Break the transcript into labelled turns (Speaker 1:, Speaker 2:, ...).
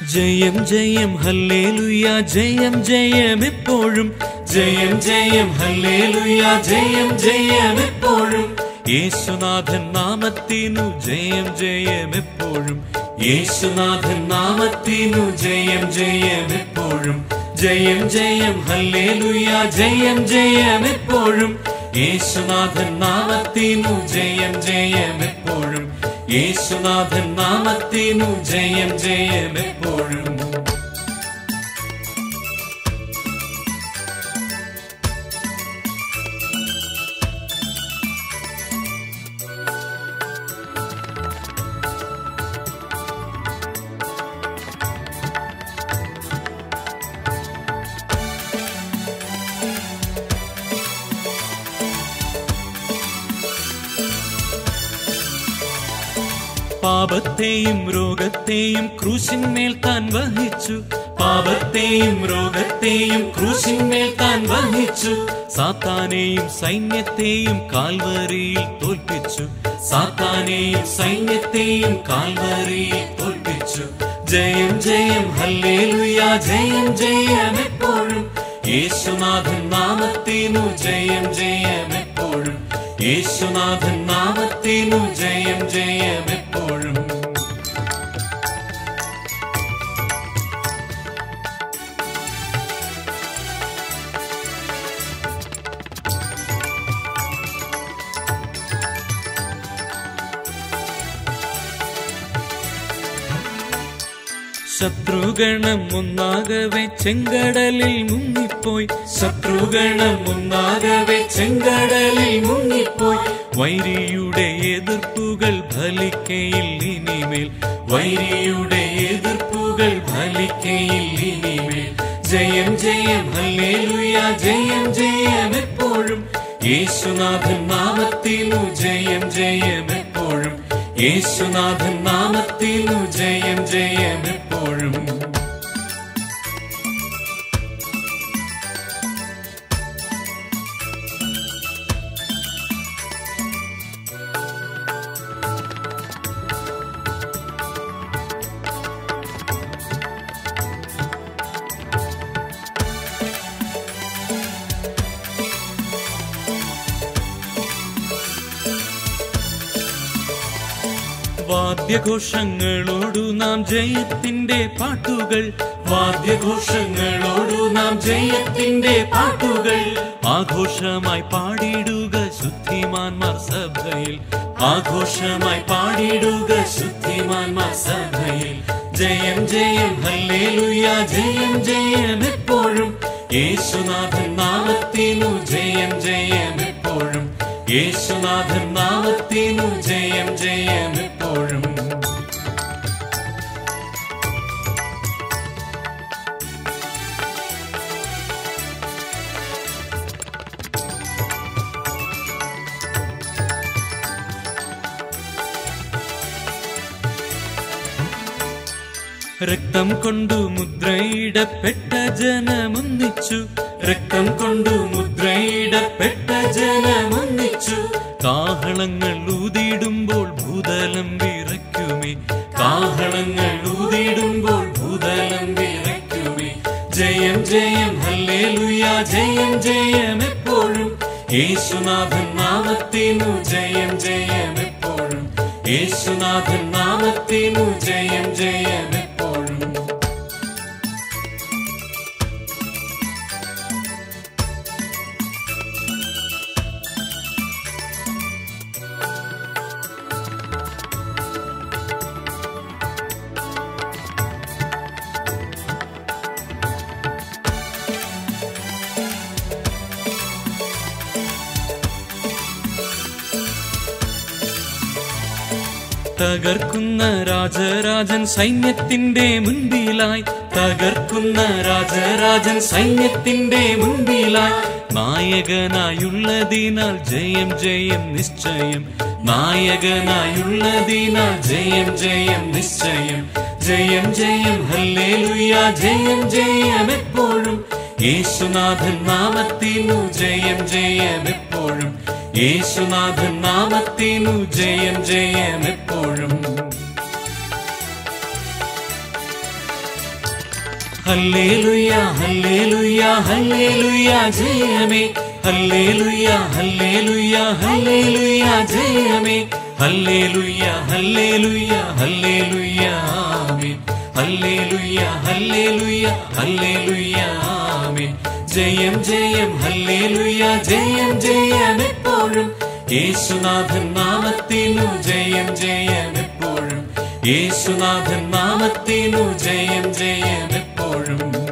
Speaker 1: ജയം ജയം ഹല്ലേലുയ ജയം ജയം എപ്പോഴും ജയം ജയം ഹല്ലേലുയ ജയം ജയം എപ്പോഴും യേശുനാഥൻ നാമത്തിനു ജയം ജയം എപ്പോഴും യേശുനാഥൻ നാമത്തിനു ജയം ജയം എപ്പോഴും ജയം ജയം ഹല്ലേലുയ ജയം ജയം എപ്പോഴും യേശുനാഥൻ നാമത്തിനു ജയം ജയം എപ്പോഴും യേശുനാഥൻ നാമത്തിനു ജയം ജയം എപ്പോഴും പാപത്തെയും രോഗത്തെയും ക്രൂശിന്മേൽ താൻ വഹിച്ചു പാപത്തെയും രോഗത്തെയും ക്രൂശിന്മേൽ താൻ വഹിച്ചു സാത്താനെയും സൈന്യത്തെയും കാൽവരിയിൽ തോൽപ്പിച്ചു സാത്താനെയും സൈന്യത്തെയും കാൽവരിയിൽ തോൽപ്പിച്ചു ജയം ജയം ഹല്ലേലുയ ജയം ജയം എപ്പോഴും യേശുനാഥൻ നാമത്തിനു ജയം ജയം എപ്പോഴും യേശുനാഥൻ നാമത്തിനു ജയം ജയം എപ്പോഴും ശത്രുഗണം ഒന്നാകവെ ചെങ്കടലിൽ മുങ്ങിപ്പോയി ശത്രുഗണം ഒന്നാകവെ ചെങ്കടലിൽ മുങ്ങിപ്പോയി വൈരിയുടെ എതിർപ്പുകൾ ഫലിക്കയിൽ ഇനിമേൽ വൈരിയുടെ എതിർപ്പുകൾ ഫലിക്കയിൽ ഇനിമേൽ ജയം ജയം ഹല്ലേലൂയ ജയം ജയം എപ്പോഴും യേശുനാഥൻ നാമത്തിനു ജയം ജയം എപ്പോഴും യേശുനാഥൻ നാമത്തിനു ജയം ജയം എപ്പോഴും വാദ്യഘോഷങ്ങളോടു നാം ജയത്തിന്റെ പാട്ടുകൾ വാദ്യഘോഷങ്ങളോടു നാം ജയത്തിന്റെ പാട്ടുകൾ ആഘോഷമായി പാടിയിടുക ശുദ്ധിമാന്മാർ സഭയിൽ ആഘോഷമായി പാടിയിടുക ശുദ്ധിമാന്മാർ സഭയിൽ ജയം ജയം ഹല്ലേലൂയ ജയം ജയം എപ്പോഴും യേശുനാഥൻ നാമത്തിനു ജയം ജയം എപ്പോഴും യേശുനാഥൻ നാമത്തിനു ജയം ജയം എപ്പോഴും രക്തം കൊണ്ടു മുദ്രയിടപ്പെട്ട ജനമൊന്നിച്ചു രക്തം കൊണ്ടു മുദ്രയിടപ്പെട്ട ജനമൊന്നിച്ചു കാഹളങ്ങൾ ഊതിയിടുമ്പോൾ ഭൂതലം വിറയ്ക്കുമേ കാഹളങ്ങൾ ഊതിയിടുമ്പോൾ ഭൂതലം വിറയ്ക്കുമേ ജയം ജയം ഹല്ലേലൂയ ജയം ജയം എപ്പോഴും യേശുനാഥൻ നാമത്തിനു ജയം ജയം എപ്പോഴും യേശുനാഥൻ നാമത്തിനു ജയം ജയം എപ്പോഴും തകർക്കുന്ന രാജരാജൻ സൈന്യത്തിന്റെ മുൻപിലായി തകർക്കുന്ന രാജരാജൻ സൈന്യത്തിന്റെ മുൻപിലായി നായകനായുള്ളതിനാൽ ജയം ജയം നിശ്ചയം നായകനായുള്ളതിനാൽ ജയം ജയം നിശ്ചയം ജയം ജയം ഹല്ലേലൂയ ജയം ജയം എപ്പോഴും യേശുനാഥൻ നാമത്തിനു ജയം ജയം എപ്പോഴും യേശുനാഥൻ നാമത്തിനു ജയം ജയം എപ്പോഴും ഹല്ലേലൂയ ഹല്ലേലൂയ ഹല്ലേലൂയ ജയമേ ഹല്ലേലൂയ ഹല്ലേലൂയ ഹല്ലേലൂയ ജയമേ ഹല്ലേലൂയ ഹല്ലേലൂയ ഹല്ലേലൂയ ആമേൻ ഹല്ലേലൂയ ഹല്ലേലൂയ ഹല്ലേലൂയ ആമേൻ ജയം ജയം ഹല്ലേലൂയ ജയം ജയം എപ്പോഴും യേശുനാഥൻ നാമത്തിനു ജയം ജയം എപ്പോഴും യേശുനാഥൻ നാമത്തിനു ജയം ജയം എപ്പോഴും